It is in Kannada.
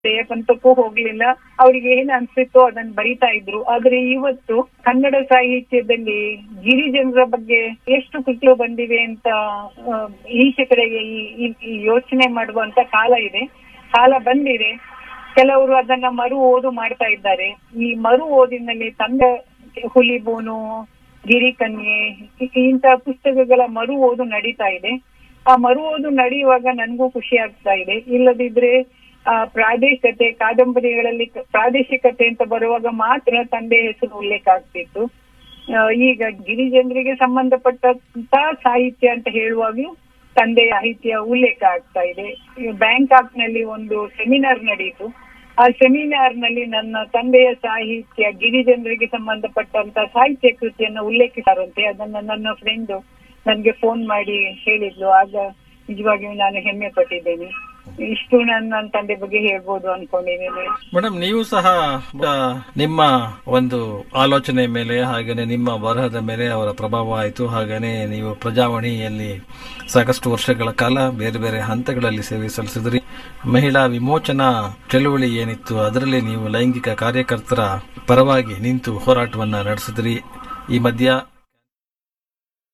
ಪಂತಕ್ಕೂ ಹೋಗ್ಲಿಲ್ಲ ಅವ್ರಿಗೆ ಏನ್ ಅನ್ಸಿತ್ತೋ ಅದನ್ನ ಬರಿತಾ ಇದ್ರು ಆದ್ರೆ ಇವತ್ತು ಕನ್ನಡ ಸಾಹಿತ್ಯದಲ್ಲಿ ಗಿರಿಜನರ ಬಗ್ಗೆ ಎಷ್ಟು ಕೃತಿಗಳು ಬಂದಿವೆ ಅಂತ ಆ, ಈಚೆ ಕಡೆಗೆ ಈ- ಈ- ಈ ಯೋಚನೆ ಮಾಡುವಂತ ಕಾಲ ಇದೆ ಕಾಲ ಬಂದಿದೆ ಕೆಲವರು ಅದನ್ನ ಮರು ಓದು ಮಾಡ್ತಾ ಇದ್ದಾರೆ ಈ ಮರು ಓದಿನಲ್ಲಿ ತಂದ ಹುಲಿಬೋನು ಗಿರಿಕನ್ಯೆ ಇ- ಇಂತಹ ಪುಸ್ತಕಗಳ ಮರು ಓದು ನಡೀತಾ ಇದೆ ಆ ಮರು ಓದು ನಡೆಯುವಾಗ ನನಗೂ ಖುಷಿ ಆಗ್ತಾ ಇದೆ ಇಲ್ಲದಿದ್ರೆ ಆ ಪ್ರಾದೇಶಿಕತೆ ಕಾದಂಬರಿಗಳಲ್ಲಿ ಕ- ಪ್ರಾದೇಶಿಕತೆ ಅಂತ ಬರುವಾಗ ಮಾತ್ರ ತಂದೆ ಹೆಸರು ಉಲ್ಲೇಖ ಆಗ್ತಿತ್ತು ಆ, ಈಗ ಗಿರಿಜನರಿಗೆ ಸಂಬಂಧಪಟ್ಟಂತ ಸಾಹಿತ್ಯ ಅಂತ ಹೇಳುವಾಗ್ಲೂ ತಂದೆಯ ಸಾಹಿತ್ಯ ಉಲ್ಲೇಖ ಆಗ್ತಾ ಇದೆ ಬ್ಯಾಂಕಾಕ್ ನಲ್ಲಿ ಒಂದು ಸೆಮಿನಾರ್ ನಡೆಯಿತು ಆ ಸೆಮಿನಾರ್ ನಲ್ಲಿ ನನ್ನ ತಂದೆಯ ಸಾಹಿತ್ಯ ಗಿರಿಜನರಿಗೆ ಸಂಬಂಧಪಟ್ಟಂತ ಸಾಹಿತ್ಯ ಕೃತಿಯನ್ನು ಉಲ್ಲೇಖಿಸಾರಂತೆ ಅದನ್ನ ನನ್ನ ಫ್ರೆಂಡ್ ನನ್ಗೆ ಫೋನ್ ಮಾಡಿ ಹೇಳಿದ್ಲು ಆಗ ನಿಜವಾಗಿಯೂ ನಾನು ಹೆಮ್ಮೆ ಪಟ್ಟಿದ್ದೇನೆ ಇಷ್ಟು ನಾನು ನನ್ನ ತಂದೆ ಬಗ್ಗೆ ಹೇಳ್ಬೋದು ಅನ್ಕೊಂಡಿದ್ದೇನೆ ಮೇಡಮ್ ನೀವು ಸಹ ಆ, ನಿಮ್ಮ ಒಂದು ಆಲೋಚನೆ ಮೇಲೆ ಹಾಗೇನೆ ನಿಮ್ಮ ಬರಹದ ಮೇಲೆ ಅವರ ಪ್ರಭಾವ ಆಯಿತು ಹಾಗೇನೆ ನೀವು ಪ್ರಜಾವಾಣಿಯಲ್ಲಿ ಸಾಕಷ್ಟು ವರ್ಷಗಳ ಕಾಲ ಬೇರೆ ಬೇರೆ ಹಂತಗಳಲ್ಲಿ ಸೇವೆ ಸಲ್ಲಿಸಿದ್ರಿ ಮಹಿಳಾ ವಿಮೋಚನಾ ಚಳುವಳಿ ಏನಿತ್ತು ಅದರಲ್ಲಿ ನೀವು ಲೈಂಗಿಕ ಕಾರ್ಯಕರ್ತರ ಪರವಾಗಿ ನಿಂತು ಹೋರಾಟವನ್ನ ನಡೆಸಿದ್ರಿ ಈ ಮಧ್ಯ